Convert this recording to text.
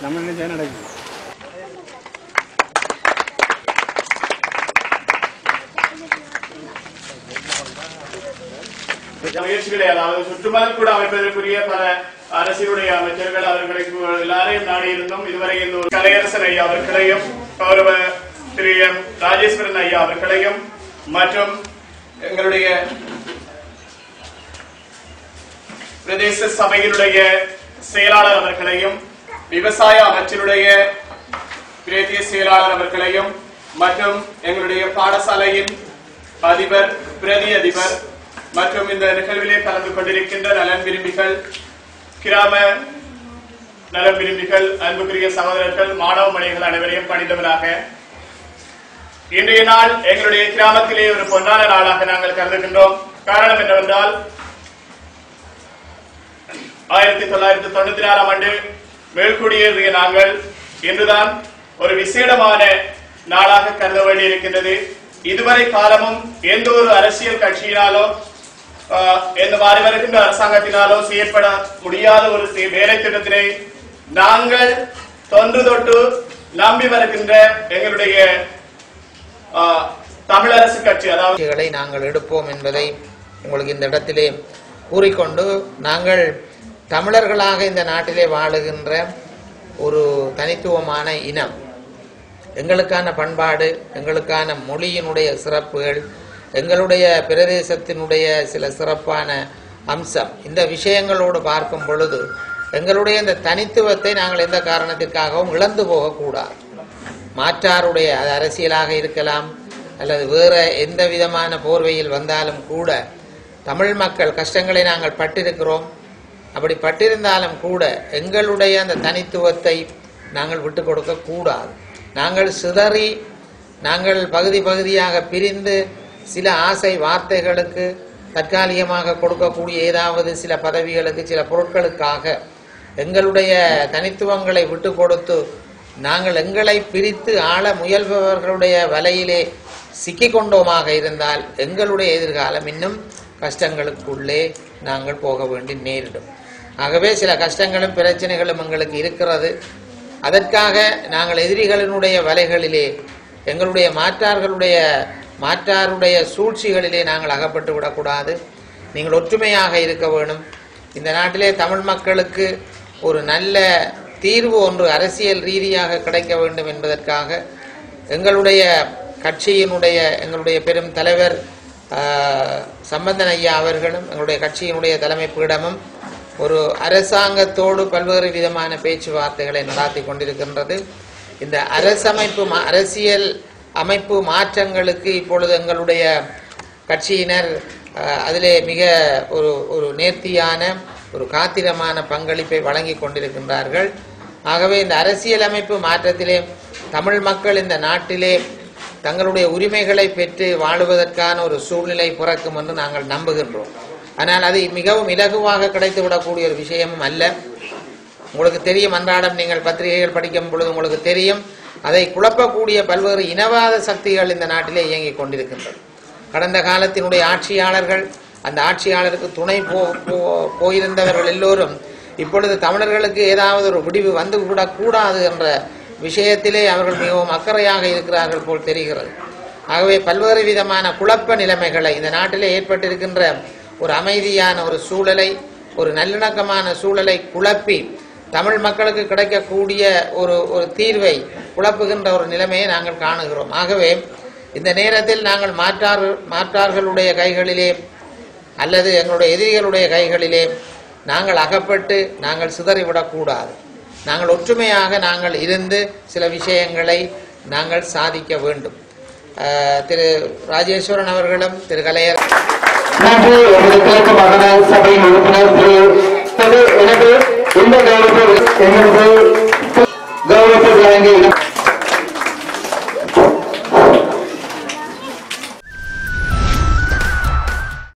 நம்ம நினைச்சா நடக்குது இந்த முயற்சிகளை அதாவது சுற்றுமதில் கூட அமைப்பதற்குரிய பல அரசியலுடைய அமைச்சர்கள் அவர்களை எல்லாரையும் நாடி இருந்தும் இதுவரை இந்த ஒரு கலையரசன் ஐயா அவர்களையும் கௌரவ திரு எம் ராஜேஸ்வரன் ஐயா அவர்களையும் மற்றும் எங்களுடைய பிரதேச சபையினுடைய செயலாளர் அவர்களையும் விவசாய அமைச்சருடைய பிரதேச செயலாளர் அவர்களையும் மற்றும் எங்களுடைய பாடசாலையின் அதிபர் பிரதி அதிபர் மற்றும் இந்த நிகழ்விலே கலந்து கொண்டிருக்கின்ற நலன் விரும்பிகள் கிராம நலன் விரும்பிகள் அன்புக்குரிய சகோதரர்கள் மாணவ மணிகள் அனைவரையும் பணிந்தவராக இன்றைய நாள் எங்களுடைய கிராமத்திலே ஒரு பொன்னான நாளாக நாங்கள் கருதுகின்றோம் காரணம் என்னவென்றால் ஆயிரத்தி தொள்ளாயிரத்தி தொண்ணூத்தி நாலாம் ஆண்டு மேல்குடியேறிய நாங்கள் இன்றுதான் ஒரு விசேடமான நாளாக கருத வேண்டியிருக்கின்றது இதுவரை காலமும் எந்த ஒரு அரசியல் கட்சியினாலோ ஆஹ், எந்த மாறி வருகின்ற அரசாங்கத்தினாலோ செயற்பட முடியாத ஒரு தி- வேலை திட்டத்தினை நாங்கள் தொன்று தொட்டு நம்பி வருகின்ற எங்களுடைய ஆஹ், தமிழரசு கட்சி அதாவது முயற்சிகளை நாங்கள் எடுப்போம் என்பதை உங்களுக்கு இந்த இடத்திலே கூறிக்கொண்டு நாங்கள் தமிழர்களாக இந்த நாட்டிலே வாழுகின்ற ஒரு தனித்துவமான இனம் எங்களுக்கான பண்பாடு எங்களுக்கான மொழியினுடைய சிறப்புகள் எங்களுடைய பிரதேசத்தினுடைய சில சிறப்பான அம்சம் இந்த விஷயங்களோடு பார்க்கும் பொழுது எங்களுடைய இந்த தனித்துவத்தை நாங்கள் எந்த காரணத்திற்காகவும் இழந்து போகக்கூடாது மாற்றாருடைய அது அரசியலாக இருக்கலாம் அல்லது வேற எந்த விதமான போர்வையில் வந்தாலும் கூட தமிழ் மக்கள் கஷ்டங்களை நாங்கள் பட்டிருக்கிறோம் அப்படி பட்டிருந்தாலும் கூட எங்களுடைய அந்த தனித்துவத்தை நாங்கள் விட்டு கொடுக்க கூடாது நாங்கள் சிதறி நாங்கள் பகுதி பகுதியாக பிரிந்து சில ஆசை வார்த்தைகளுக்கு தற்காலிகமாக கொடுக்கக்கூடிய ஏதாவது சில பதவிகளுக்கு சில பொருட்களுக்காக எங்களுடைய தனித்துவங்களை விட்டு கொடுத்து நாங்கள் எங்களை பிரித்து ஆள முயல்பவர்களுடைய வலையிலே சிக்கிக்கொண்டோமாக இருந்தால் எங்களுடைய எதிர்காலம் இன்னும் கஷ்டங்களுக்குள்ளே நாங்கள் போக வேண்டி நேரிடும் ஆகவே சில கஷ்டங்களும் பிரச்சனைகளும் எங்களுக்கு இருக்கிறது அதற்காக நாங்கள் எதிரிகளினுடைய வலைகளிலே எங்களுடைய மாற்றார்களுடைய மாற்றாருடைய சூழ்ச்சிகளிலே நாங்கள் அகப்பட்டு விடக்கூடாது நீங்கள் ஒற்றுமையாக இருக்க வேணும் இந்த நாட்டிலே தமிழ் மக்களுக்கு ஒரு நல்ல தீர்வு ஒன்று அரசியல் ரீதியாக கிடைக்க வேண்டும் என்பதற்காக எங்களுடைய கட்சியினுடைய எங்களுடைய பெரும் தலைவர் ஆஹ், சம்பந்தன் ஐயா அவர்களும் எங்களுடைய கட்சியினுடைய தலைமை பீடமும் ஒரு அரசாங்கத்தோடு பல்வேறு விதமான பேச்சுவார்த்தைகளை நடாத்தி கொண்டிருக்கின்றது இந்த அரசமைப்பு மா- அரசியல் அமைப்பு மாற்றங்களுக்கு இப்பொழுது எங்களுடைய கட்சியினர் அஹ், அதிலே மிக ஒரு ஒரு நேர்த்தியான ஒரு காத்திரமான பங்களிப்பை வழங்கி கொண்டிருக்கின்றார்கள் ஆகவே இந்த அரசியலமைப்பு மாற்றத்திலே தமிழ் மக்கள் இந்த நாட்டிலே தங்களுடைய உரிமைகளை பெற்று வாழுவதற்கான ஒரு சூழ்நிலை பிறக்கும் என்று நாங்கள் நம்புகின்றோம் ஆனால் அது மிகவும் இலகுவாக கிடைத்துவிடக்கூடிய ஒரு விஷயமும் அல்ல உங்களுக்கு தெரியும் அன்றாடம் நீங்கள் பத்திரிகைகள் படிக்கும் பொழுது உங்களுக்கு தெரியும் அதை குழப்பக்கூடிய பல்வேறு இனவாத சக்திகள் இந்த நாட்டிலே இயங்கிக் கொண்டிருக்கின்றன கடந்த காலத்தினுடைய ஆட்சியாளர்கள் அந்த ஆட்சியாளருக்கு துணை போ போ- போயிருந்தவர்கள் எல்லோரும் இப்பொழுது தமிழர்களுக்கு ஏதாவது ஒரு விடிவு வந்து விடக்கூடாது என்ற விஷயத்திலே அவர்கள் மிகவும் அக்கறையாக இருக்கிறார்கள் போல் தெரிகிறது ஆகவே பல்வேறு விதமான குழப்ப நிலைமைகளை இந்த நாட்டிலே ஏற்பட்டிருக்கின்ற ஒரு அமைதியான ஒரு சூழலை ஒரு நல்லிணக்கமான சூழலை குழப்பி தமிழ் மக்களுக்கு கிடைக்கக்கூடிய ஒரு ஒரு தீர்வை குழப்புகின்ற ஒரு நிலைமையை நாங்கள் காணுகிறோம் ஆகவே இந்த நேரத்தில் நாங்கள் மாற்றார் மாற்றார்களுடைய கைகளிலே அல்லது எங்களுடைய எதிரிகளுடைய கைகளிலே நாங்கள் அகப்பட்டு நாங்கள் சிதறிவிடக்கூடாது நாங்கள் ஒற்றுமையாக நாங்கள் இருந்து சில விஷயங்களை நாங்கள் சாதிக்க வேண்டும் அஹ், திரு ராஜேஸ்வரன் அவர்களும் திரு கலையர் நன்றி எனது கிழக்கு மாகாண சபையின் உறுப்பினர் திரு திரு எனது இந்த கௌரவத்தை எங்களது கௌரவத்தை வழங்கி